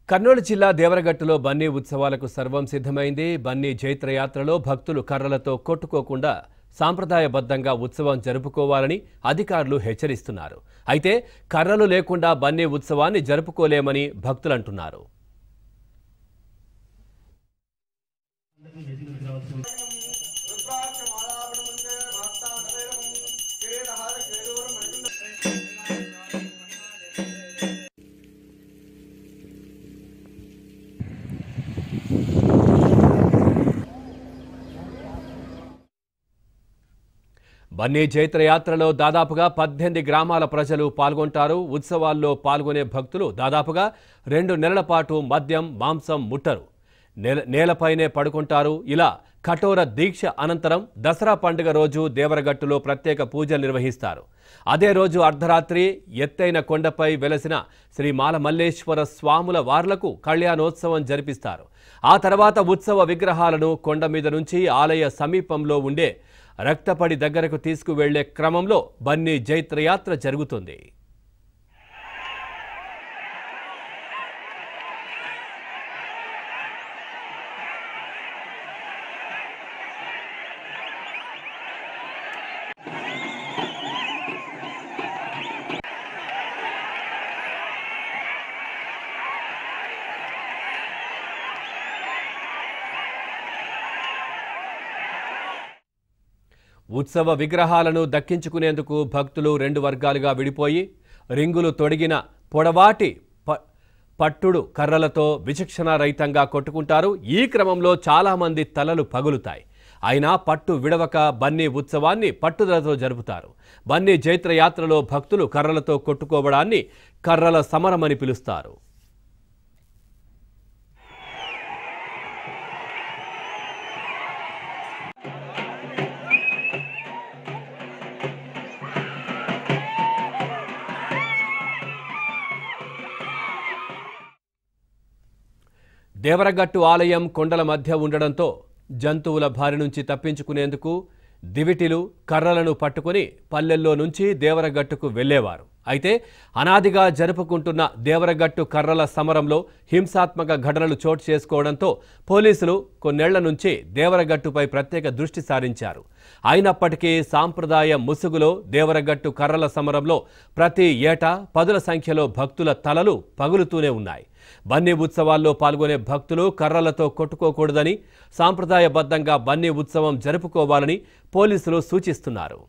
కర్నూలు జిల్లా దేవరగట్టులో బన్నీ ఉత్సవాలకు సర్వం సిద్ధమైంది బన్నీ జైత్రయాత్రలో భక్తులు కర్రలతో కొట్టుకోకుండా సాంప్రదాయబద్ధంగా ఉత్సవం జరుపుకోవాలని అధికారులు హెచ్చరిస్తున్నారు అయితే కర్రలు లేకుండా బన్నీ ఉత్సవాన్ని జరుపుకోలేమని భక్తులంటున్నారు బన్నీ జైత్రయాత్రలో దాదాపుగా పద్దెనిమిది గ్రామాల ప్రజలు పాల్గొంటారు ఉత్సవాల్లో పాల్గొనే భక్తులు దాదాపుగా రెండు నెలల పాటు మద్యం మాంసం ముట్టరు నేల నేలపైనే పడుకుంటారు ఇలా కఠోర దీక్ష అనంతరం దసరా పండుగ రోజు దేవరగట్టులో ప్రత్యేక పూజలు నిర్వహిస్తారు అదే రోజు అర్ధరాత్రి ఎత్తైన కొండపై వెలసిన శ్రీ మాల మల్లేశ్వర స్వాముల వార్లకు కళ్యాణోత్సవం జరిపిస్తారు ఆ తర్వాత ఉత్సవ విగ్రహాలను కొండ మీద నుంచి ఆలయ సమీపంలో ఉండే రక్తపడి దగ్గరకు తీసుకువెళ్లే క్రమంలో బన్నీ జైత్రయాత్ర జరుగుతుంది ఉత్సవ విగ్రహాలను దక్కించుకునేందుకు భక్తులు రెండు వర్గాలుగా విడిపోయి రింగులు తొడిగిన పొడవాటి ప- పట్టుడు కర్రలతో విచక్షణ రహితంగా కొట్టుకుంటారు ఈ క్రమంలో చాలామంది తలలు పగులుతాయి అయినా పట్టు విడవక బన్నీ ఉత్సవాన్ని పట్టుదలతో జరుపుతారు బన్నీ జైత్ర యాత్రలో భక్తులు కర్రలతో కొట్టుకోవడాన్ని కర్రల సమరమని పిలుస్తారు దేవరగట్టు ఆలయం కొండల మధ్య ఉండడంతో జంతువుల బారి నుంచి తప్పించుకునేందుకు దివిటిలు కర్రలను పట్టుకుని పల్లెల్లో నుంచి దేవరగట్టుకు వెళ్లేవారు అయితే అనాదిగా జరుపుకుంటున్న దేవరగట్టు కర్రల సమరంలో హింసాత్మక ఘటనలు చోటు చేసుకోవడంతో పోలీసులు కొన్నేళ్ల నుంచి దేవరగట్టుపై ప్రత్యేక దృష్టి సారించారు అయినప్పటికీ సాంప్రదాయ ముసుగులో దేవరగట్టు కర్రల సమరంలో ప్రతి ఏటా పదుల సంఖ్యలో భక్తుల తలలు పగులుతూనే ఉన్నాయి బన్నీ ఉత్సవాల్లో పాల్గొనే భక్తులు కర్రలతో కొట్టుకోకూడదని సాంప్రదాయబద్ధంగా బన్నీ ఉత్సవం జరుపుకోవాలని పోలీసులు సూచిస్తున్నారు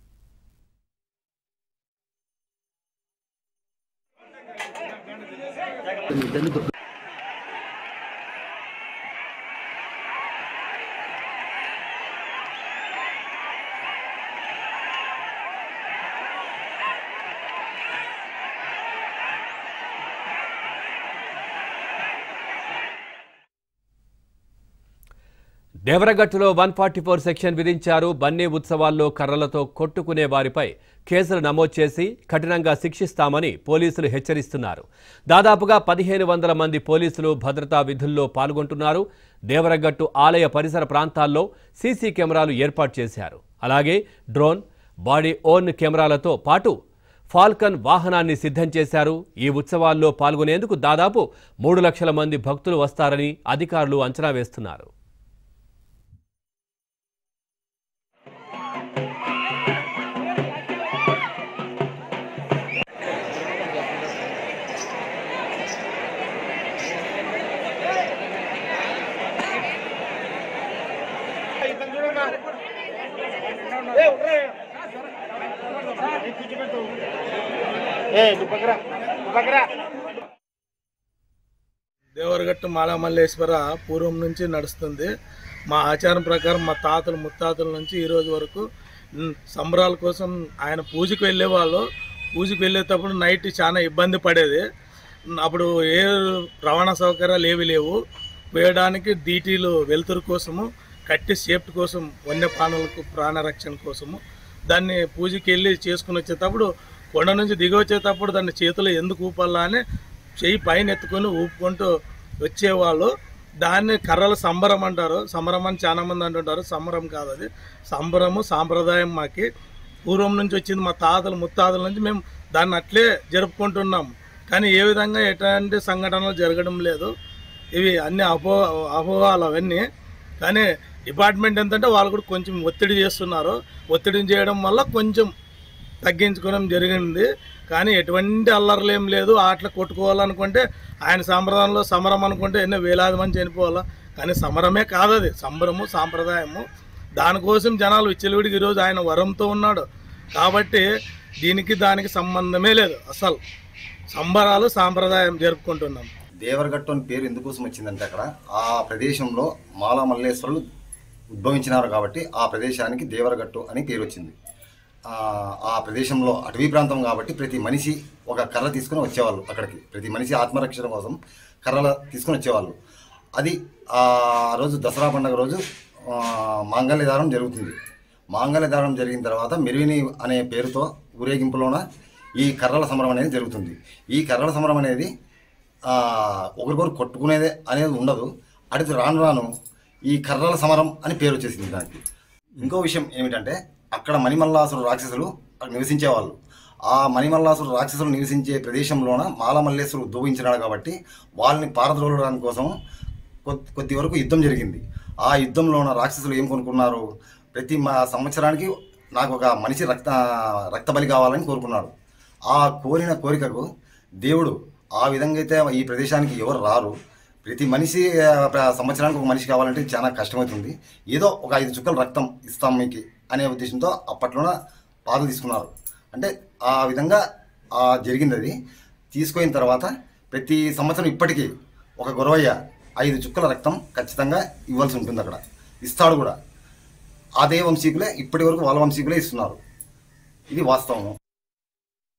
దేవరగట్టులో వన్ ఫార్టీ ఫోర్ సెక్షన్ విధించారు బన్నీ ఉత్సవాల్లో కర్రలతో కొట్టుకునే వారిపై కేసులు నమోదు చేసి కఠినంగా శిక్షిస్తామని పోలీసులు హెచ్చరిస్తున్నారు దాదాపుగా పదిహేను వందల మంది పోలీసులు భద్రతా విధుల్లో పాల్గొంటున్నారు దేవరగట్టు ఆలయ పరిసర ప్రాంతాల్లో సీసీ కెమెరాలు ఏర్పాటు చేశారు అలాగే డ్రోన్ బాడీ ఓన్ కెమెరాలతో పాటు ఫాల్కన్ వాహనాన్ని సిద్ధం చేశారు ఈ ఉత్సవాల్లో పాల్గొనేందుకు దాదాపు మూడు లక్షల మంది భక్తులు వస్తారని అధికారులు అంచనా వేస్తున్నారు దేవరగట్టు మాలామల్లేశ్వర పూర్వం నుంచి నడుస్తుంది మా ఆచారం ప్రకారం మా తాతలు ముత్తాతల నుంచి ఈ రోజు వరకు ఉమ్, సంబరాల కోసం ఆయన పూజకు వెళ్ళేవాళ్ళు పూజకు వెళ్ళేటప్పుడు నైట్ చాలా ఇబ్బంది పడేది ఉమ్, అప్పుడు ఏ రవాణా సౌకర్యాలు ఏవి లేవు వేయడానికి డీటీలు వెలుతురు కోసము కట్టి సేఫ్టీ కోసం వన్యప్రాణులకు ప్రాణరక్షణ కోసము దాన్ని పూజకి వెళ్ళి చేసుకుని వచ్చేటప్పుడు కొండ నుంచి దిగి వచ్చేటప్పుడు దాన్ని చేతిలో ఎందుకు ఊపాలా అని చెయ్యి పైన ఎత్తుకొని ఊపుకుంటూ వచ్చేవాళ్ళు దాన్ని కర్రల సంబరం అంటారు సంబరం అని చాలా మంది అంటుంటారు సంబరం కాదు అది సంబరము సాంప్రదాయం మాకి పూర్వం నుంచి వచ్చింది మా తాతలు ముత్తాతల నుంచి మేము దాన్ని అట్లే జరుపుకుంటున్నాం కానీ ఏ విధంగా ఎట్లాంటి సంఘటనలు జరగడం లేదు ఇవి అన్ని అపో అపోహాలు అవన్నీ కానీ డిపార్ట్మెంట్ ఏంటంటే వాళ్ళు కూడా కొంచెం ఒత్తిడి చేస్తున్నారు ఒత్తిడి చేయడం వల్ల కొంచెం తగ్గించుకోవడం జరిగింది కానీ ఎటువంటి అల్లర్లు ఏం లేదు ఆటలు కొట్టుకోవాలనుకుంటే ఆయన సాంప్రదాయంలో సమరం అనుకుంటే ఎన్నో వేలాది మంది చనిపోవాలా కానీ సమరమే కాదు అది సంబరము సాంప్రదాయము దానికోసం జనాలు విచ్చలవిడికి ఈరోజు ఆయన వరంతో ఉన్నాడు కాబట్టి దీనికి దానికి సంబంధమే లేదు అసలు సంబరాలు సాంప్రదాయం జరుపుకుంటున్నాం దేవరగట్టు అని పేరు ఎందుకోసం వచ్చిందంటే అక్కడ ఆ ప్రదేశంలో మాలా మల్లేశ్వరులు ఉద్భవించినారు కాబట్టి ఆ ప్రదేశానికి దేవరగట్టు అని పేరు వచ్చింది ఆ, ఆ ప్రదేశంలో అటవీ ప్రాంతం కాబట్టి ప్రతి మనిషి ఒక కర్ర తీసుకుని వచ్చేవాళ్ళు అక్కడికి ప్రతి మనిషి ఆత్మరక్షణ కోసం కర్రలు తీసుకుని వచ్చేవాళ్ళు అది ఆ రోజు దసరా పండుగ రోజు ఆ, మాంగళ్యదానం జరుగుతుంది మాంగళ్యదానం జరిగిన తర్వాత మెరువిని అనే పేరుతో ఊరేగింపులోన ఈ కర్రల సమరం అనేది జరుగుతుంది ఈ కర్రల సమరం అనేది ఆ, ఒకరికొకరు కొట్టుకునేదే అనేది ఉండదు అడిగి రాను రాను ఈ కర్రల సమరం అని పేరు వచ్చేసింది దానికి ఇంకో విషయం ఏమిటంటే అక్కడ మణిమల్లాసురు రాక్షసులు అక్కడ నివసించేవాళ్ళు ఆ మణిమల్లాసురు రాక్షసులు నివసించే ప్రదేశంలోన మాలమల్లేశ్వరు ఉద్భవించినాడు కాబట్టి వాళ్ళని పారద్రోలడానికి కోసం కొద్ది కొద్ది వరకు యుద్ధం జరిగింది ఆ యుద్ధంలోన రాక్షసులు ఏం కొనుక్కున్నారు ప్రతి మా సంవత్సరానికి నాకు ఒక మనిషి రక్త రక్తబలి కావాలని కోరుకున్నాడు ఆ కోరిన కోరికకు దేవుడు ఆ విధంగా అయితే ఈ ప్రదేశానికి ఎవరు రారు ప్రతి మనిషి ఆ, ప్ర- సంవత్సరానికి ఒక మనిషి కావాలంటే చాలా కష్టమవుతుంది ఏదో ఒక ఐదు చుక్కలు రక్తం ఇస్తాం మీకు అనే ఉద్దేశంతో అప్పట్లోన పాలు తీసుకున్నారు అంటే ఆ విధంగా ఆ జరిగింది అది తీసుకున్న తర్వాత ప్రతి సంవత్సరం ఇప్పటికీ ఒక గొరవయ్య ఐదు చుక్కల రక్తం ఖచ్చితంగా ఇవ్వాల్సి ఉంటుంది అక్కడ ఇస్తాడు కూడా అదే వంశీకులే ఇప్పటి వరకు వాళ్ళ వంశీకులే ఇస్తున్నారు ఇది వాస్తవము